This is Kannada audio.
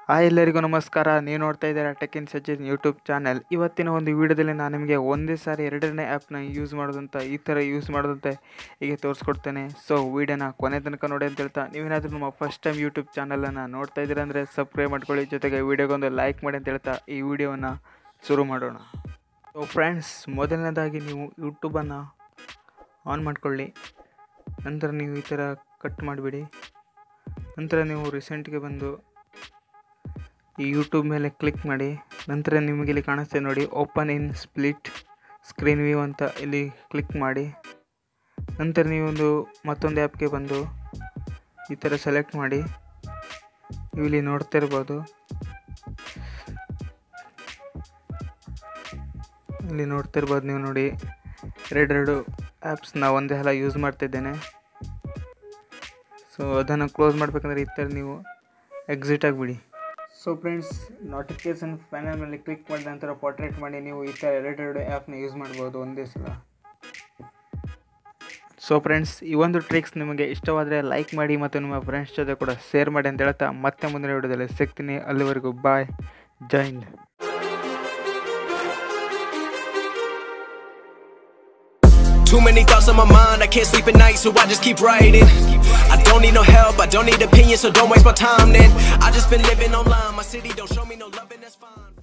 ಹಾಯ್ ಎಲ್ಲರಿಗೂ ನಮಸ್ಕಾರ ನೀವು ನೋಡ್ತಾ ಇದ್ದೀರಾ tech in Sajjan YouTube channel ಇವತ್ತಿನ ಒಂದು ವಿಡಿಯೋದಲ್ಲಿ ನಾನು ನಿಮಗೆ ಒಂದೇ ಸಾರಿ ಎರಡನೇ ಆ್ಯಪ್ನ ಯೂಸ್ ಮಾಡೋದಂತ ಈ ಥರ ಯೂಸ್ ಮಾಡೋದಂತೆ ಹೀಗೆ ತೋರಿಸ್ಕೊಡ್ತೇನೆ ಸೊ ವೀಡಿಯೋನ ಕೊನೆ ತನಕ ನೋಡಿ ಅಂತ ಹೇಳ್ತಾ ನೀವೇನಾದರೂ ನಮ್ಮ ಫಸ್ಟ್ ಟೈಮ್ ಯೂಟ್ಯೂಬ್ ಚಾನಲನ್ನು ನೋಡ್ತಾ ಇದ್ದೀರಾ ಅಂದರೆ ಸಬ್ಸ್ಕ್ರೈಬ್ ಮಾಡ್ಕೊಳ್ಳಿ ಜೊತೆಗೆ ವೀಡಿಯೋಗೊಂದು ಲೈಕ್ ಮಾಡಿ ಅಂತ ಹೇಳ್ತಾ ಈ ವಿಡಿಯೋವನ್ನು ಶುರು ಮಾಡೋಣ ಸೊ ಫ್ರೆಂಡ್ಸ್ ಮೊದಲನೇದಾಗಿ ನೀವು ಯೂಟ್ಯೂಬನ್ನು ಆನ್ ಮಾಡ್ಕೊಳ್ಳಿ ನಂತರ ನೀವು ಈ ಥರ ಕಟ್ ಮಾಡಿಬಿಡಿ ನಂತರ ನೀವು ರೀಸೆಂಟ್ಗೆ ಬಂದು ಈ ಯೂಟ್ಯೂಬ್ ಮೇಲೆ ಕ್ಲಿಕ್ ಮಾಡಿ ನಂತರ ನಿಮಗೆ ಇಲ್ಲಿ ಕಾಣಿಸ್ತದೆ ನೋಡಿ open in split screen view ಅಂತ ಇಲ್ಲಿ ಕ್ಲಿಕ್ ಮಾಡಿ ನಂತರ ನೀವೊಂದು ಮತ್ತೊಂದು ಆ್ಯಪ್ಗೆ ಬಂದು ಈ ಥರ ಸೆಲೆಕ್ಟ್ ಮಾಡಿ ನೀವು ಇಲ್ಲಿ ನೋಡ್ತಾ ಇರ್ಬೋದು ಇಲ್ಲಿ ನೋಡ್ತಾ ಇರ್ಬೋದು ನೀವು ನೋಡಿ ಎರಡೆರಡು ಆ್ಯಪ್ಸ್ನ ಒಂದೇ ಸಲ ಯೂಸ್ ಮಾಡ್ತಿದ್ದೇನೆ ಸೊ ಅದನ್ನು ಕ್ಲೋಸ್ ಮಾಡಬೇಕಂದ್ರೆ ಈ ಥರ ನೀವು ಎಕ್ಸಿಟ್ ಆಗಿಬಿಡಿ ಸೊ ಫ್ರೆಂಡ್ಸ್ ನೋಟಿಫಿಕೇಷನ್ ಪ್ಯಾನಲ್ ಮೇಲೆ ಕ್ಲಿಕ್ ಮಾಡಿದ ನಂತರ ಪೋರ್ಟ್ರೇಟ್ ಮಾಡಿ ನೀವು ಈ ಥರ ಎರಡೆರಡು ಆ್ಯಪ್ನ ಯೂಸ್ ಮಾಡ್ಬೋದು ಒಂದೇ ಸಲ ಸೊ ಫ್ರೆಂಡ್ಸ್ ಈ ಒಂದು ಟ್ರಿಕ್ಸ್ ನಿಮಗೆ ಇಷ್ಟವಾದರೆ ಲೈಕ್ ಮಾಡಿ ಮತ್ತು ನಿಮ್ಮ ಫ್ರೆಂಡ್ಸ್ ಜೊತೆ ಕೂಡ ಶೇರ್ ಮಾಡಿ ಅಂತ ಹೇಳ್ತಾ ಮತ್ತೆ ಮುಂದಿನ ವಿಡಿಯೋದಲ್ಲಿ ಸಿಗ್ತೀನಿ ಅಲ್ಲಿವರೆಗೂ ಬಾಯ್ ಜೈ Hind Too many thoughts on my mind, I can't sleep at night, so I just keep writing. I don't need no help, I don't need opinions, so don't waste my time then. I just been living online, my city don't show me no love, and that's fine.